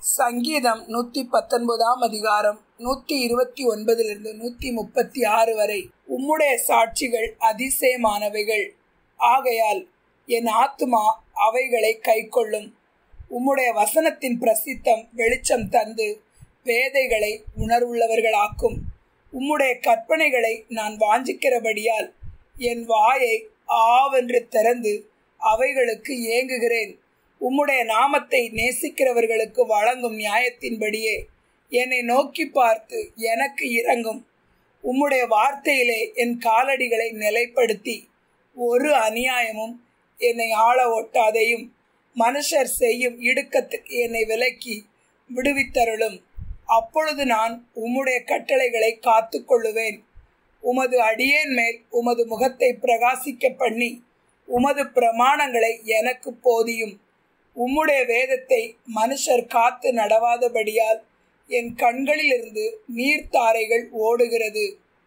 சங்கீதம் நூத்தி பத்தொன்பதாம் அதிகாரம் நூத்தி இருபத்தி ஒன்பதிலிருந்து நூத்தி முப்பத்தி ஆறு வரை உம்முடைய சாட்சிகள் அதிசயமானவைகள் ஆகையால் என் ஆத்துமா அவைகளை கைக்கொள்ளும் உம்முடைய வசனத்தின் பிரசித்தம் வெளிச்சம் தந்து வேதைகளை உணர்வுள்ளவர்களாக்கும் உம்முடைய கற்பனைகளை நான் வாஞ்சிக்கிறபடியால் என் வாயை ஆவென்று திறந்து அவைகளுக்கு ஏங்குகிறேன் உம்முடைய நாமத்தை நேசிக்கிறவர்களுக்கு வழங்கும் நியாயத்தின்படியே என்னை நோக்கி பார்த்து எனக்கு இறங்கும் உம்முடைய வார்த்தையிலே என் காலடிகளை நிலைப்படுத்தி ஒரு அநியாயமும் என்னை ஆள ஒட்டாதையும் மனுஷர் செய்யும் இடுக்கத்துக்கு என்னை விலக்கி விடுவித்தருளும் அப்பொழுது நான் உம்முடைய கட்டளைகளை காத்து கொள்ளுவேன் உமது அடியேன் மேல் உமது முகத்தை பிரகாசிக்க பண்ணி உமது பிரமாணங்களை எனக்கு போதியும் உம்முடைய வேதத்தை மனுஷர் காத்து நடவாதபடியால் என் கண்களிலிருந்து நீர்த்தாரைகள் ஓடுகிறது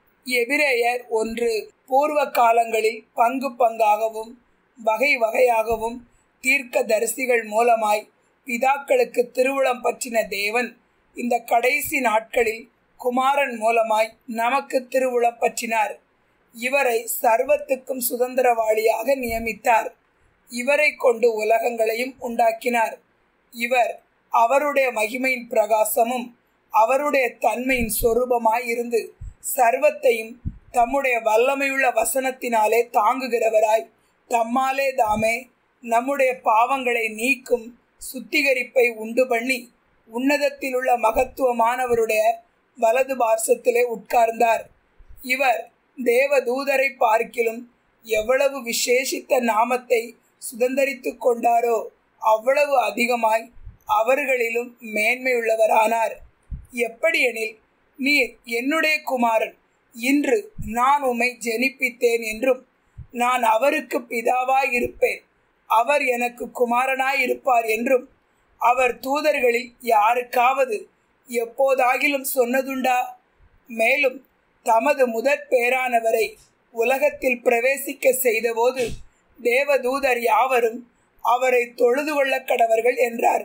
எபிரேயர் ஒன்று பூர்வ காலங்களில் பங்கு பங்காகவும் வகை வகையாகவும் தீர்க்க தரிசிகள் மூலமாய் பிதாக்களுக்கு திருவுளம் பற்றின தேவன் இந்த கடைசி நாட்களில் குமாரன் மூலமாய் நமக்கு திருவுளம் பற்றினார் இவரை சர்வத்துக்கும் சுதந்திரவாளியாக நியமித்தார் இவரை கொண்டு உலகங்களையும் உண்டாக்கினார் இவர் அவருடைய மகிமையின் பிரகாசமும் அவருடைய தன்மையின் சொரூபமாய் இருந்து சர்வத்தையும் தம்முடைய வல்லமையுள்ள வசனத்தினாலே தாங்குகிறவராய் தம்மாலே தாமே நம்முடைய பாவங்களை நீக்கும் சுத்திகரிப்பை உண்டு பண்ணி உன்னதத்தில் உள்ள மகத்துவமானவருடைய வலது பார்சத்திலே உட்கார்ந்தார் இவர் தேவ தூதரை பார்க்கிலும் எவ்வளவு விசேஷித்த நாமத்தை சுதந்திரித்து கொண்டாரோ அவ்வளவு அதிகமாய் அவர்களிலும் மேன்மையுள்ளவரானார் எப்படியெனில் நீர் என்னுடைய குமாரன் இன்று நான் உம்மை ஜெனிப்பித்தேன் என்றும் நான் அவருக்கு பிதாவாய் இருப்பேன் அவர் எனக்கு குமாரனாய் இருப்பார் என்றும் அவர் தூதர்களில் யாருக்காவது எப்போதாகிலும் சொன்னதுண்டா மேலும் தமது முதற் பேரானவரை உலகத்தில் பிரவேசிக்க செய்தபோது தேவதூதர் யாவரும் அவரை தொழுது கொள்ள கடவர்கள் என்றார்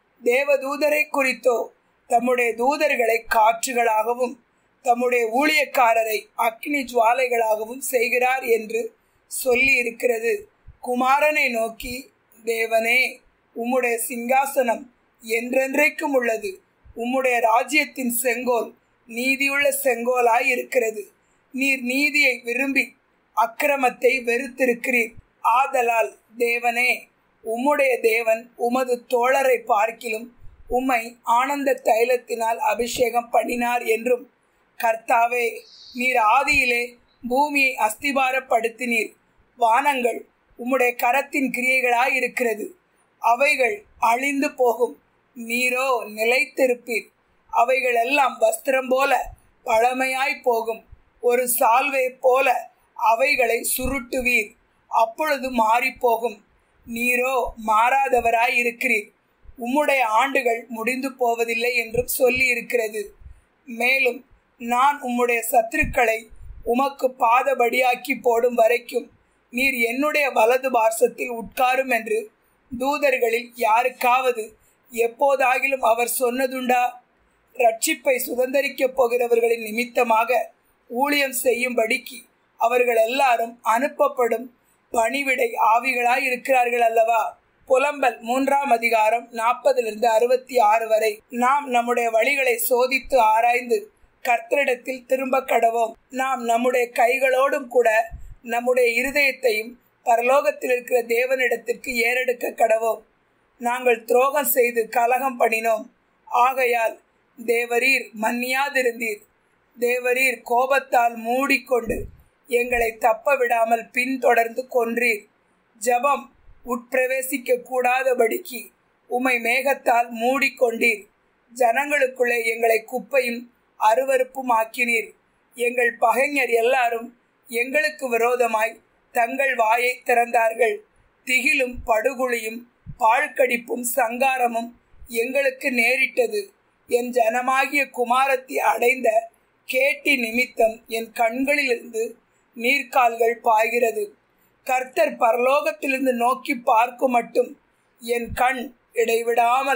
தேவதூதரை குறித்தோ தம்முடைய தூதர்களை காற்றுகளாகவும் தம்முடைய ஊழியக்காரரை அக்னி ஜுவாலைகளாகவும் செய்கிறார் என்று சொல்லி இருக்கிறது குமாரனை நோக்கி தேவனே உம்முடைய சிங்காசனம் என்றென்றைக்கும் உள்ளது உம்முடைய ராஜ்யத்தின் செங்கோல் நீதியுள்ள செங்கோலாய் இருக்கிறது நீர் நீதியை விரும்பி அக்கிரமத்தை வெறுத்திருக்கிறீர் ஆதலால் தேவனே உம்முடைய தேவன் உமது தோழரை பார்க்கிலும் உம்மை ஆனந்த தைலத்தினால் அபிஷேகம் பண்ணினார் என்றும் கர்த்தாவே நீர் ஆதியிலே பூமியை அஸ்திபாரப்படுத்தினீர் வானங்கள் உம்முடைய கரத்தின் கிரியைகளாய் இருக்கிறது அவைகள் அழிந்து போகும் நீரோ நிலைத்திருப்பீர் அவைகள் எல்லாம் வஸ்திரம் போல பழமையாய் போகும் ஒரு சால்வை போல அவைகளை சுருட்டுவீர் அப்பொழுது மாறிப்போகும் நீரோ மாறாதவராய் இருக்கிறீர் உம்முடைய ஆண்டுகள் முடிந்து போவதில்லை என்றும் சொல்லி இருக்கிறது மேலும் நான் உம்முடைய சத்துருக்களை உமக்கு பாதபடியாக்கி போடும் வரைக்கும் நீர் என்னுடைய வலது பார்சத்தில் உட்காரும் என்று தூதர்களில் யாருக்காவது எப்போதாகிலும் அவர் சொன்னதுண்டா ரட்சிப்பை சுதந்திரிக்கப் போகிறவர்களின் நிமித்தமாக ஊழியம் செய்யும்படிக்கு அவர்கள் எல்லாரும் அனுப்பப்படும் பணிவிடை ஆவிகளாய் இருக்கிறார்கள் அல்லவா புலம்பல் மூன்றாம் அதிகாரம் நாற்பதிலிருந்து அறுபத்தி ஆறு வரை நாம் நம்முடைய வழிகளை சோதித்து ஆராய்ந்து கர்த்தரிடத்தில் திரும்ப கடவோம் நாம் நம்முடைய கைகளோடும் கூட நம்முடைய இருதயத்தையும் பரலோகத்தில் இருக்கிற தேவனிடத்திற்கு ஏறெடுக்க கடவோம் நாங்கள் துரோகம் செய்து கலகம் பண்ணினோம் ஆகையால் தேவரீர் மன்னியாதிருந்தீர் தேவரீர் கோபத்தால் மூடிக்கொண்டு எங்களை தப்ப விடாமல் பின்தொடர்ந்து கொன்றீர் ஜபம் உட்பிரவேசிக்க கூடாதபடிக்கு உமை மேகத்தால் மூடிக்கொண்டீர் ஜனங்களுக்குள்ளே எங்களை குப்பையும் அருவறுப்பும் ஆக்கினீர் எங்கள் பகைஞர் எல்லாரும் எங்களுக்கு விரோதமாய் தங்கள் வாயை திறந்தார்கள் திகிலும் படுகுழியும் பாழ்கடிப்பும் சங்காரமும் எங்களுக்கு நேரிட்டது என் ஜனமாகிய குமாரத்தை அடைந்த கேட்டி நிமித்தம் என் கண்களிலிருந்து நீர்க்கால்கள் பாய்கிறது கர்த்தர் பரலோகத்திலிருந்து நோக்கி பார்க்கும் மட்டும் என் கண் இடைவிடாமல்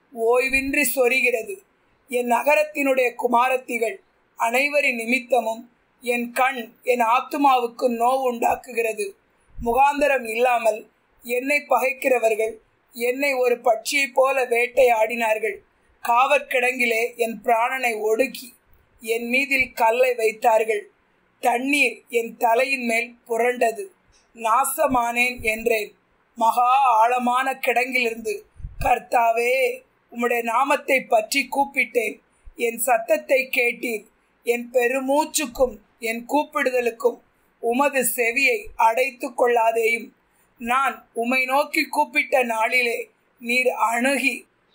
ஓய்வின்றி சொரிகிறது என் நகரத்தினுடைய குமாரத்திகள் அனைவரின் நிமித்தமும் என் கண் என் ஆத்துமாவுக்கு நோவு உண்டாக்குகிறது முகாந்தரம் இல்லாமல் என்னை பகைக்கிறவர்கள் என்னை ஒரு பட்சியைப் போல வேட்டையாடினார்கள் காவற்கிடங்கிலே என் பிராணனை ஒடுக்கி என் மீதில் கல்லை வைத்தார்கள் தண்ணீர் என் தலையின் மேல் புரண்டது நாசமானேன் என்றேன் மகா ஆழமான கிடங்கிலிருந்து கர்த்தாவே உம்முடைய நாமத்தை பற்றி கூப்பிட்டேன் என் சத்தத்தை கேட்டீர் என் பெருமூச்சுக்கும் என் கூப்பிடுதலுக்கும் உமது செவியை அடைத்து கொள்ளாதேயும் நான் உம்மை நோக்கி கூப்பிட்ட நாளிலே நீர் அணுகி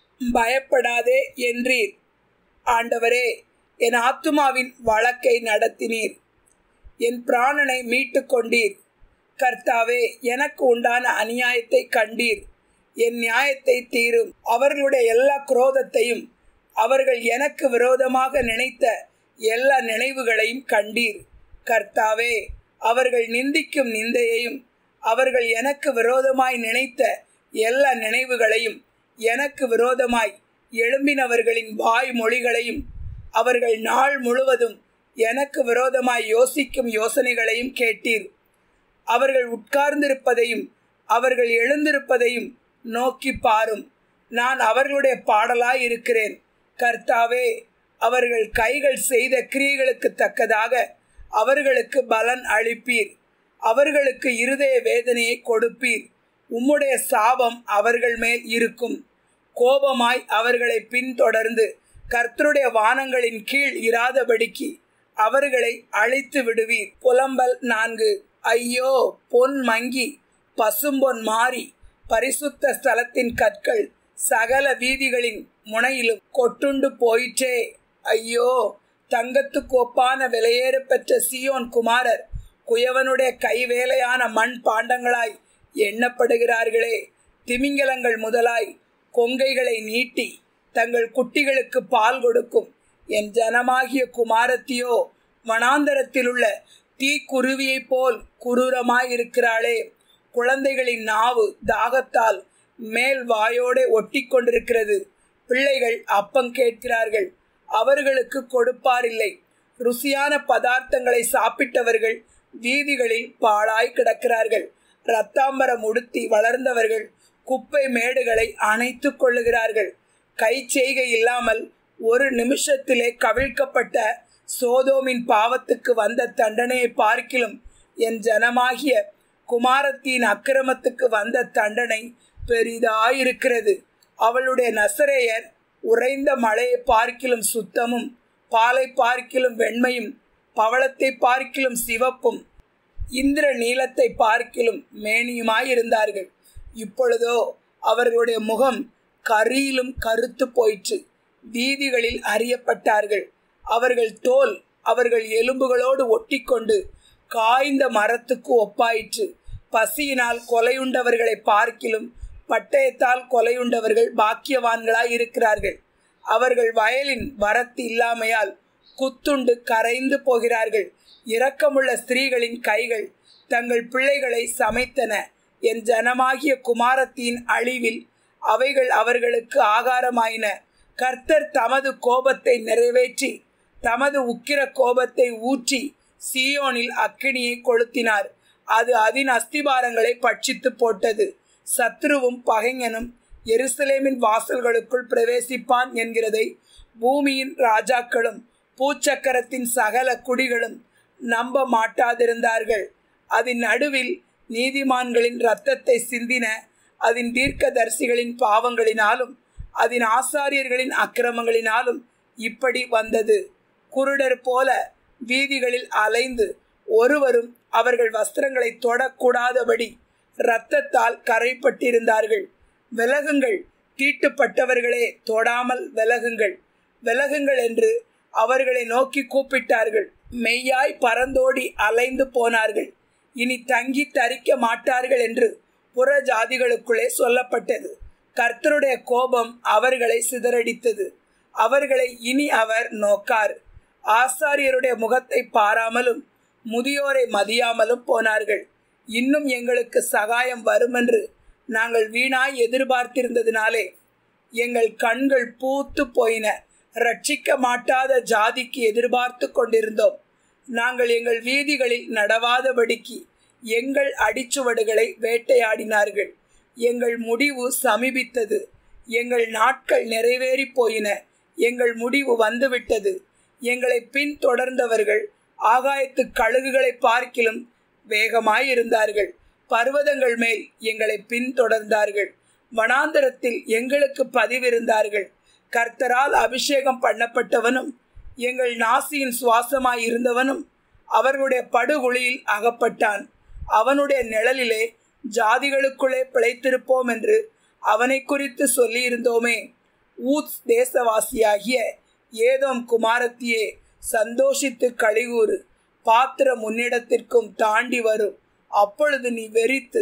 பயப்படாதே என்றீர் ஆண்டவரே என் ஆத்துமாவின் வழக்கை நடத்தினீர் என் பிராணனை மீட்டு கொண்டீர் கர்த்தாவே எனக்கு உண்டான அநியாயத்தை கண்டீர் என் நியாயத்தை தீரும் அவர்களுடைய எல்லா குரோதத்தையும் அவர்கள் எனக்கு விரோதமாக நினைத்த எல்லா நினைவுகளையும் கண்டீர் கர்த்தாவே அவர்கள் நிந்திக்கும் நிந்தையையும் அவர்கள் எனக்கு விரோதமாய் நினைத்த எல்லா நினைவுகளையும் எனக்கு விரோதமாய் எழும்பினவர்களின் வாய் மொழிகளையும் அவர்கள் நாள் முழுவதும் எனக்கு விரோதமாய் யோசிக்கும் யோசனைகளையும் கேட்டீர் அவர்கள் உட்கார்ந்திருப்பதையும் அவர்கள் எழுந்திருப்பதையும் நோக்கி பாரும் நான் அவர்களுடைய பாடலாய் இருக்கிறேன் கர்த்தாவே அவர்கள் கைகள் செய்த கிரியைகளுக்கு தக்கதாக அவர்களுக்கு பலன் அளிப்பீர் அவர்களுக்கு இருதய வேதனையை கொடுப்பீர் உம்முடைய சாபம் அவர்கள் மேல் இருக்கும் கோபமாய் அவர்களை பின்தொடர்ந்து கர்த்தருடைய வானங்களின் கீழ் இராதபடிக்கு அவர்களை அழித்து விடுவீர் புலம்பல் நான்கு ஐயோ பொன் மங்கி பசும்பொன் மாறி பரிசுத்த ஸ்தலத்தின் கற்கள் சகல வீதிகளின் முனையிலும் கொட்டுண்டு போயிற்றே ஐயோ தங்கத்துக்கு ஒப்பான விலையேற பெற்ற சியோன் குமாரர் குயவனுடைய கைவேலையான மண் பாண்டங்களாய் எண்ணப்படுகிறார்களே திமிங்கலங்கள் முதலாய் கொங்கைகளை நீட்டி தங்கள் குட்டிகளுக்கு பால் கொடுக்கும் என் ஜனமாகிய குமாரத்தியோ வனாந்தரத்தில் உள்ள தீக்குருவியைப் போல் குரூரமாயிருக்கிறாளே குழந்தைகளின் நாவு தாகத்தால் மேல் வாயோடே ஒட்டி கொண்டிருக்கிறது பிள்ளைகள் அப்பம் கேட்கிறார்கள் அவர்களுக்கு கொடுப்பாரில்லை ருசியான பதார்த்தங்களை சாப்பிட்டவர்கள் வீதிகளில் பாழாய் கிடக்கிறார்கள் ரத்தாம்பரம் உடுத்தி வளர்ந்தவர்கள் குப்பை மேடுகளை அணைத்து கொள்ளுகிறார்கள் கை செய்கை இல்லாமல் ஒரு நிமிஷத்திலே கவிழ்க்கப்பட்ட சோதோமின் பாவத்துக்கு வந்த தண்டனையை பார்க்கிலும் என் ஜனமாகிய குமாரத்தின் அக்கிரமத்துக்கு வந்த தண்டனை பெரிதாயிருக்கிறது அவளுடைய நசரேயர் உறைந்த மழையை பார்க்கிலும் சுத்தமும் பாலை பார்க்கிலும் வெண்மையும் பவளத்தை பார்க்கிலும் சிவப்பும் இந்திர நீலத்தை பார்க்கிலும் மேனியுமாயிருந்தார்கள் இப்பொழுதோ அவர்களுடைய முகம் கரியிலும் கருத்து போயிற்று வீதிகளில் அறியப்பட்டார்கள் அவர்கள் தோல் அவர்கள் எலும்புகளோடு ஒட்டிக்கொண்டு காய்ந்த மரத்துக்கு ஒப்பாயிற்று பசியினால் கொலையுண்டவர்களை பார்க்கிலும் பட்டயத்தால் கொலையுண்டவர்கள் பாக்கியவான்களாய் இருக்கிறார்கள் அவர்கள் வயலின் வரத்து இல்லாமையால் குத்துண்டு கரைந்து போகிறார்கள் இரக்கமுள்ள ஸ்திரீகளின் கைகள் தங்கள் பிள்ளைகளை சமைத்தன என் ஜனமாகிய குமாரத்தின் அழிவில் அவைகள் அவர்களுக்கு ஆகாரமாயின கர்த்தர் தமது கோபத்தை நிறைவேற்றி தமது உக்கிர கோபத்தை ஊற்றி சியோனில் அக்கினியை கொளுத்தினார் அது அதன் அஸ்திபாரங்களை பட்சித்து போட்டது சத்ருவும் பகைஞனும் எருசலேமின் வாசல்களுக்குள் பிரவேசிப்பான் என்கிறதை பூமியின் ராஜாக்களும் பூச்சக்கரத்தின் சகல குடிகளும் நம்ப மாட்டாதிருந்தார்கள் அதன் நடுவில் நீதிமான்களின் இரத்தத்தை சிந்தின அதன் தீர்க்கதரிசிகளின் பாவங்களினாலும் அதன் ஆசாரியர்களின் அக்கிரமங்களினாலும் இப்படி வந்தது குருடர் போல வீதிகளில் அலைந்து ஒருவரும் அவர்கள் வஸ்திரங்களை தொடக்கூடாதபடி இரத்தத்தால் கரைப்பட்டிருந்தார்கள் விலகுங்கள் தீட்டுப்பட்டவர்களே தொடாமல் விலகுங்கள் விலகுங்கள் என்று அவர்களை நோக்கி கூப்பிட்டார்கள் மெய்யாய் பறந்தோடி அலைந்து போனார்கள் இனி தங்கி தரிக்க மாட்டார்கள் என்று புற ஜாதிகளுக்குள்ளே சொல்லப்பட்டது கர்த்தருடைய கோபம் அவர்களை சிதறடித்தது அவர்களை இனி அவர் நோக்கார் ஆசாரியருடைய முகத்தை பாராமலும் முதியோரை மதியாமலும் போனார்கள் இன்னும் எங்களுக்கு சகாயம் வருமென்று நாங்கள் வீணாய் எதிர்பார்த்திருந்ததினாலே எங்கள் கண்கள் பூத்து போயின ரட்சிக்க மாட்டாத ஜாதிக்கு எதிர்பார்த்து கொண்டிருந்தோம் நாங்கள் எங்கள் வீதிகளில் நடவாதபடிக்கு எங்கள் அடிச்சுவடுகளை வேட்டையாடினார்கள் எங்கள் முடிவு சமீபித்தது எங்கள் நாட்கள் நிறைவேறி போயின எங்கள் முடிவு வந்துவிட்டது எங்களை பின்தொடர்ந்தவர்கள் ஆகாயத்து கழுகுகளை பார்க்கிலும் வேகமாயிருந்தார்கள் பர்வதங்கள் மேல் எங்களை பின்தொடர்ந்தார்கள் வனாந்தரத்தில் எங்களுக்கு பதிவிருந்தார்கள் கர்த்தரால் அபிஷேகம் பண்ணப்பட்டவனும் எங்கள் நாசியின் சுவாசமாய் இருந்தவனும் அவர்களுடைய படுகுழியில் அகப்பட்டான் அவனுடைய நிழலிலே ஜாதிகளுக்குள்ளே பிழைத்திருப்போம் என்று அவனை குறித்து சொல்லியிருந்தோமே ஊத் தேசவாசியாகிய ஏதோம் குமாரத்தியே சந்தோஷித்து கழிகூறு பாத்திரம் முன்னிடத்திற்கும் தாண்டி வரும் அப்பொழுது நீ வெறித்து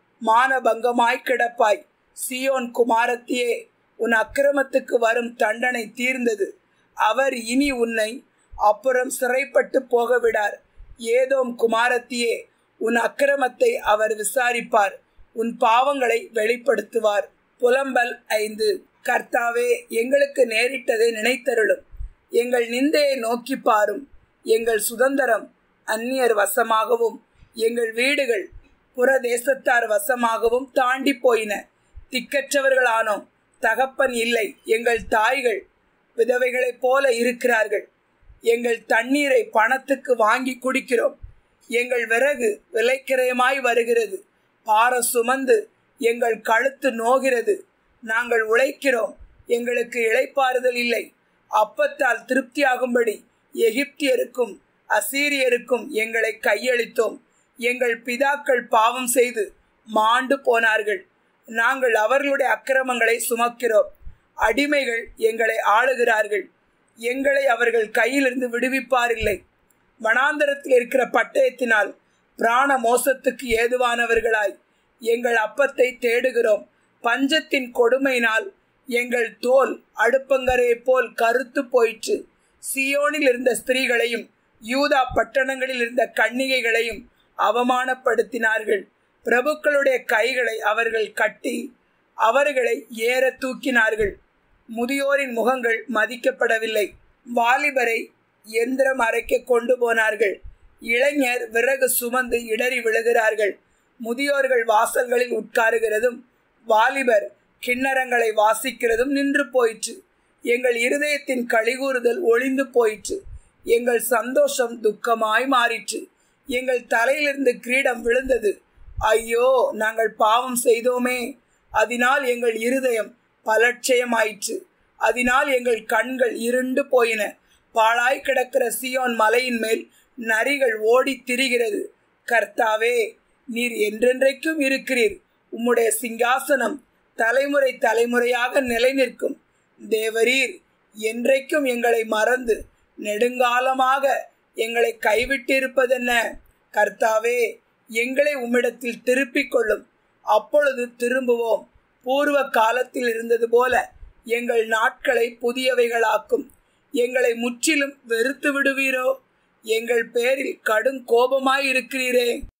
மானபங்கமாய் கிடப்பாய் சியோன் குமாரத்தியே உன் அக்கிரமத்துக்கு வரும் தண்டனை தீர்ந்தது அவர் இனி உன்னை அப்புறம் சிறைப்பட்டு போக விடார் ஏதோம் குமாரத்தியே உன் அக்கிரமத்தை அவர் விசாரிப்பார் உன் பாவங்களை வெளிப்படுத்துவார் புலம்பல் ஐந்து கர்த்தாவே எங்களுக்கு நேரிட்டதை நினைத்தருளும் எங்கள் நிந்தையை நோக்கி பாரும் எங்கள் சுதந்திரம் அந்நியர் வசமாகவும் எங்கள் வீடுகள் புற தேசத்தார் வசமாகவும் தாண்டி போயின திக்கற்றவர்களானோம் தகப்பன் இல்லை எங்கள் தாய்கள் விதவைகளைப் போல இருக்கிறார்கள் எங்கள் தண்ணீரை பணத்துக்கு வாங்கி குடிக்கிறோம் எங்கள் விறகு விலைக்கிரயமாய் வருகிறது பார சுமந்து எங்கள் கழுத்து நோகிறது நாங்கள் உழைக்கிறோம் எங்களுக்கு இழைப்பாறுதல் இல்லை அப்பத்தால் திருப்தியாகும்படி எகிப்தியருக்கும் அசீரியருக்கும் எங்களை கையளித்தோம் எங்கள் பிதாக்கள் பாவம் செய்து மாண்டு போனார்கள் நாங்கள் அவர்களுடைய அக்கிரமங்களை சுமக்கிறோம் அடிமைகள் எங்களை ஆளுகிறார்கள் எங்களை அவர்கள் கையிலிருந்து விடுவிப்பாரில்லை வனாந்தரத்தில் இருக்கிற பட்டயத்தினால் பிராண மோசத்துக்கு ஏதுவானவர்களாய் எங்கள் அப்பத்தை தேடுகிறோம் பஞ்சத்தின் கொடுமையினால் எங்கள் தோல் அடுப்பங்கரை போல் கருத்து போயிற்று சியோனில் இருந்த ஸ்திரீகளையும் யூதா பட்டணங்களில் இருந்த கன்னிகைகளையும் அவமானப்படுத்தினார்கள் பிரபுக்களுடைய கைகளை அவர்கள் கட்டி அவர்களை ஏற தூக்கினார்கள் முதியோரின் முகங்கள் மதிக்கப்படவில்லை வாலிபரை எந்திரம் அரைக்க கொண்டு போனார்கள் இளைஞர் விறகு சுமந்து இடறி விழுகிறார்கள் முதியோர்கள் வாசல்களில் உட்காருகிறதும் வாலிபர் கிண்ணறங்களை வாசிக்கிறதும் நின்று போயிற்று எங்கள் இருதயத்தின் கழிகூறுதல் ஒளிந்து போயிற்று எங்கள் சந்தோஷம் துக்கமாய் மாறிற்று எங்கள் தலையிலிருந்து கிரீடம் விழுந்தது ஐயோ நாங்கள் பாவம் செய்தோமே அதனால் எங்கள் இருதயம் பலட்சயமாயிற்று அதனால் எங்கள் கண்கள் இருண்டு போயின பாழாய் கிடக்கிற சியோன் மலையின் மேல் நரிகள் ஓடி திரிகிறது கர்த்தாவே நீர் என்றென்றைக்கும் இருக்கிறீர் உம்முடைய சிங்காசனம் தலைமுறை தலைமுறையாக நிலை நிற்கும் தேவரீர் என்றைக்கும் எங்களை மறந்து நெடுங்காலமாக எங்களை கைவிட்டிருப்பதென்ன கர்த்தாவே எங்களை உம்மிடத்தில் திருப்பிக் கொள்ளும் அப்பொழுது திரும்புவோம் பூர்வ காலத்தில் இருந்தது போல எங்கள் நாட்களை புதியவைகளாக்கும் எங்களை முற்றிலும் வெறுத்து விடுவீரோ எங்கள் பேரில் கடும் கோபமாயிருக்கிறீரே